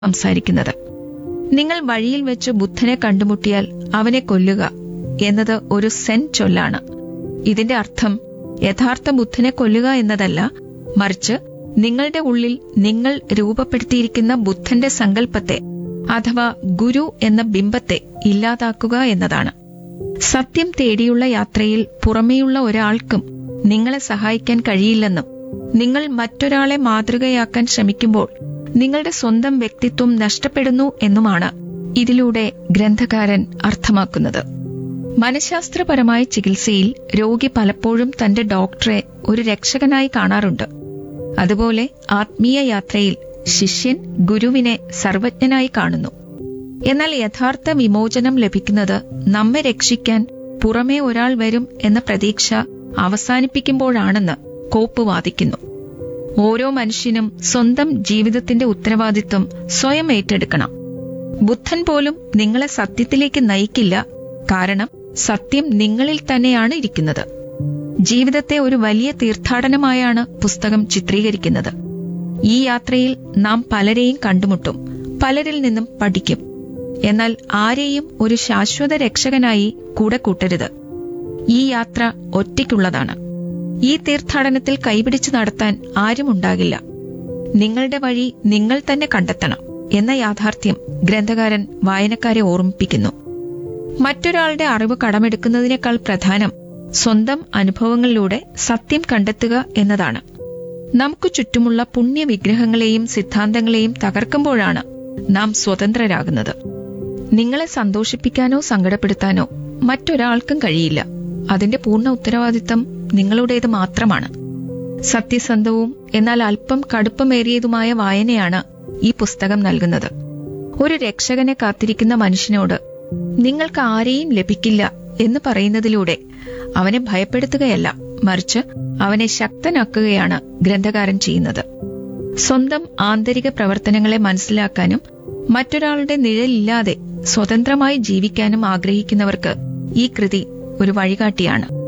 സംസാരിക്കുന്നത് നിങ്ങൾ വഴിയിൽ വെച്ച് ബുദ്ധനെ കണ്ടുമുട്ടിയാൽ അവനെ കൊല്ലുക എന്നത് ഒരു സെൻ ചൊല്ലാണ് ഇതിന്റെ അർത്ഥം യഥാർത്ഥ ബുദ്ധനെ കൊല്ലുക എന്നതല്ല മറിച്ച് നിങ്ങളുടെ ഉള്ളിൽ നിങ്ങൾ രൂപപ്പെടുത്തിയിരിക്കുന്ന ബുദ്ധന്റെ സങ്കല്പത്തെ അഥവാ ഗുരു എന്ന ബിംബത്തെ ഇല്ലാതാക്കുക എന്നതാണ് സത്യം തേടിയുള്ള യാത്രയിൽ പുറമേയുള്ള ഒരാൾക്കും നിങ്ങളെ സഹായിക്കാൻ കഴിയില്ലെന്നും നിങ്ങൾ മറ്റൊരാളെ മാതൃകയാക്കാൻ ശ്രമിക്കുമ്പോൾ നിങ്ങളുടെ സ്വന്തം വ്യക്തിത്വം നഷ്ടപ്പെടുന്നു എന്നുമാണ് ഇതിലൂടെ ഗ്രന്ഥകാരൻ അർത്ഥമാക്കുന്നത് മനഃശാസ്ത്രപരമായ ചികിത്സയിൽ രോഗി പലപ്പോഴും തന്റെ ഡോക്ടറെ ഒരു രക്ഷകനായി കാണാറുണ്ട് അതുപോലെ ആത്മീയ യാത്രയിൽ ശിഷ്യൻ ഗുരുവിനെ സർവജ്ഞനായി കാണുന്നു എന്നാൽ യഥാർത്ഥ വിമോചനം ലഭിക്കുന്നത് നമ്മെ രക്ഷിക്കാൻ പുറമേ ഒരാൾ വരും എന്ന പ്രതീക്ഷ അവസാനിപ്പിക്കുമ്പോഴാണെന്ന് കോപ്പ് വാദിക്കുന്നു ഓരോ മനുഷ്യനും സ്വന്തം ജീവിതത്തിന്റെ ഉത്തരവാദിത്വം സ്വയം ഏറ്റെടുക്കണം ബുദ്ധൻ പോലും നിങ്ങളെ സത്യത്തിലേക്ക് നയിക്കില്ല കാരണം സത്യം നിങ്ങളിൽ തന്നെയാണ് ഇരിക്കുന്നത് ജീവിതത്തെ ഒരു വലിയ തീർത്ഥാടനമായാണ് പുസ്തകം ചിത്രീകരിക്കുന്നത് ഈ യാത്രയിൽ നാം പലരെയും കണ്ടുമുട്ടും പലരിൽ നിന്നും പഠിക്കും എന്നാൽ ആരെയും ഒരു ശാശ്വത രക്ഷകനായി കൂടെ കൂട്ടരുത് ഈ യാത്ര ഒറ്റയ്ക്കുള്ളതാണ് ഈ തീർത്ഥാടനത്തിൽ കൈപിടിച്ച് നടത്താൻ ആരുമുണ്ടാകില്ല നിങ്ങളുടെ വഴി നിങ്ങൾ തന്നെ കണ്ടെത്തണം എന്ന യാഥാർത്ഥ്യം ഗ്രന്ഥകാരൻ വായനക്കാരെ ഓർമ്മിപ്പിക്കുന്നു മറ്റൊരാളുടെ അറിവ് കടമെടുക്കുന്നതിനേക്കാൾ പ്രധാനം സ്വന്തം അനുഭവങ്ങളിലൂടെ സത്യം കണ്ടെത്തുക എന്നതാണ് നമുക്ക് ചുറ്റുമുള്ള പുണ്യ വിഗ്രഹങ്ങളെയും സിദ്ധാന്തങ്ങളെയും തകർക്കുമ്പോഴാണ് നാം സ്വതന്ത്രരാകുന്നത് നിങ്ങളെ സന്തോഷിപ്പിക്കാനോ സങ്കടപ്പെടുത്താനോ മറ്റൊരാൾക്കും കഴിയില്ല അതിന്റെ പൂർണ്ണ ഉത്തരവാദിത്തം നിങ്ങളുടേത് മാത്രമാണ് സത്യസന്ധവും എന്നാൽ അല്പം കടുപ്പമേറിയതുമായ വായനയാണ് ഈ പുസ്തകം നൽകുന്നത് ഒരു രക്ഷകനെ കാത്തിരിക്കുന്ന മനുഷ്യനോട് നിങ്ങൾക്ക് ആരെയും ലഭിക്കില്ല എന്ന് പറയുന്നതിലൂടെ അവനെ ഭയപ്പെടുത്തുകയല്ല മറിച്ച് അവനെ ശക്തനാക്കുകയാണ് ഗ്രന്ഥകാരൻ ചെയ്യുന്നത് സ്വന്തം ആന്തരിക പ്രവർത്തനങ്ങളെ മനസ്സിലാക്കാനും മറ്റൊരാളുടെ നിഴലില്ലാതെ സ്വതന്ത്രമായി ജീവിക്കാനും ആഗ്രഹിക്കുന്നവർക്ക് ഈ കൃതി ഒരു വഴികാട്ടിയാണ്